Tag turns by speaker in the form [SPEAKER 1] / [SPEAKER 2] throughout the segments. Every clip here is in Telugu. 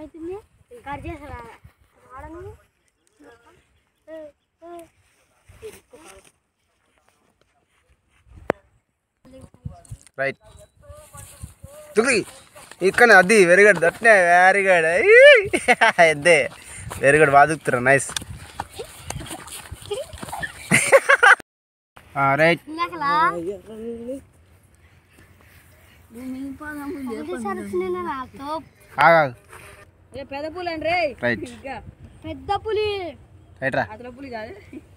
[SPEAKER 1] ఏమైతుంది కట్ చేసారా ఆడను
[SPEAKER 2] రైట్ దుగ్గి ఇక్కడ అది వెరీ గుడ్ దట్నే వెరీ గుడ్ ఎద్దే వెరీ గుడ్ బాగా దుక్కుతురా నైస్ రైట్
[SPEAKER 1] ఇందాకలా ఒకటేసారి వచ్చిన నాతో
[SPEAKER 2] ఆగా
[SPEAKER 3] ఏ పెద్ద పులి అండి రే
[SPEAKER 2] రైట్
[SPEAKER 3] ఇంకా
[SPEAKER 1] పెద్ద పులి
[SPEAKER 2] రైట్ రా
[SPEAKER 3] అతల పులి కాదు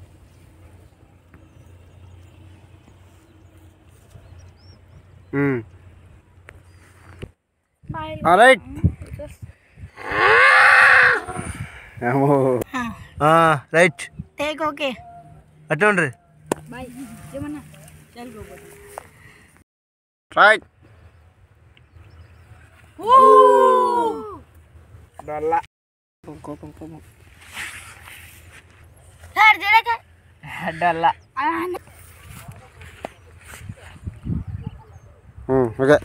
[SPEAKER 2] రైట్ రైట్
[SPEAKER 1] టేక్ ఓకే
[SPEAKER 2] అట్లా ఉండరు
[SPEAKER 3] బాయ్ ఏమన్నా చల్లుకోపోతే
[SPEAKER 2] రైట్ డల్లా కోపం కోపం
[SPEAKER 1] సార్ జరక
[SPEAKER 2] డల్లా ఓకే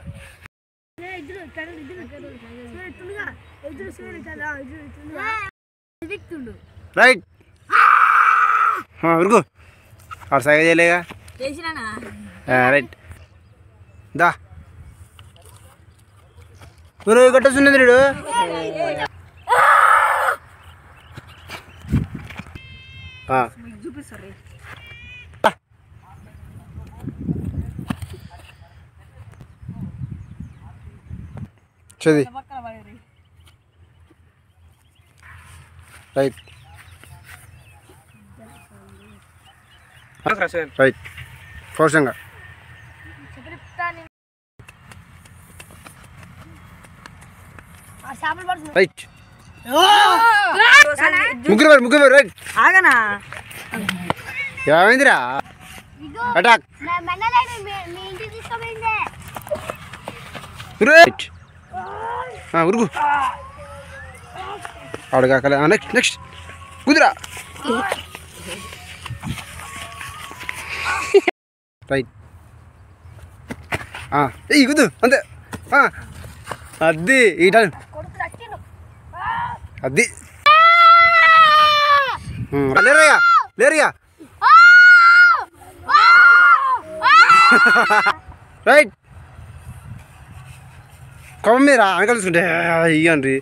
[SPEAKER 2] రైట్ ఉరుకు ఆడు సైగ చేయలేగా
[SPEAKER 3] చేసినానా
[SPEAKER 2] రైట్ దా గురు కొట్టొస్తున్నది వీడు ఆ,
[SPEAKER 3] మీకు చూపిస్తారు రే
[SPEAKER 2] చది
[SPEAKER 3] పక్కన పడే రే
[SPEAKER 2] రైట్ రైట్ ఫోర్సంగా
[SPEAKER 1] చేపలు పడుతుంది
[SPEAKER 2] రైట్ ముగ్గురు మరి ముగ్గురు మరి రైట్
[SPEAKER 3] ఆగనా
[SPEAKER 2] ఏమైందిరా అటాక్
[SPEAKER 1] మెన్నలేడు మీ ఇంటికి తీసుకోపోయిందే
[SPEAKER 2] రైట్ ఉరుకు ఆడగాకలే నెక్స్ట్ నెక్స్ట్ కుదిరా రైట్ ఏ కుదు అంతే ఆ, అది ఈ టైం
[SPEAKER 1] కొడుకు తట్టిండు
[SPEAKER 2] అది ఉమ్, లేరయ్యా లేరయ్యా రైట్ కొమ్మ మీద అనకలుసుకుంటే ఇయ్యండి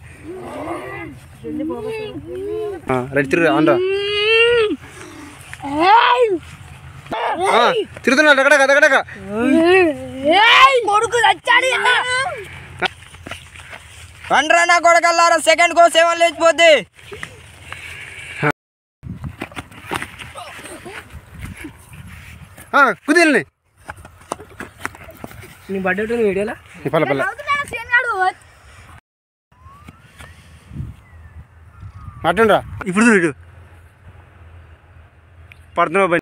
[SPEAKER 2] రైట్ తిరుగు అనరా తిరుగుతున్నాడు అక్కడ అక్కడ
[SPEAKER 1] కొడుకు చచ్చాడు
[SPEAKER 3] పండ్రా నా కొడకల్లారా సెకండ్ కో సెవెన్ లేచిపోద్ది
[SPEAKER 2] కుదిరిని
[SPEAKER 3] నీ బర్త్డే ఉంటుంది వీడియోలో
[SPEAKER 2] పల్ల పల్ల అటుండ్రా ఇప్పుడు చూడు పడుతున్నావు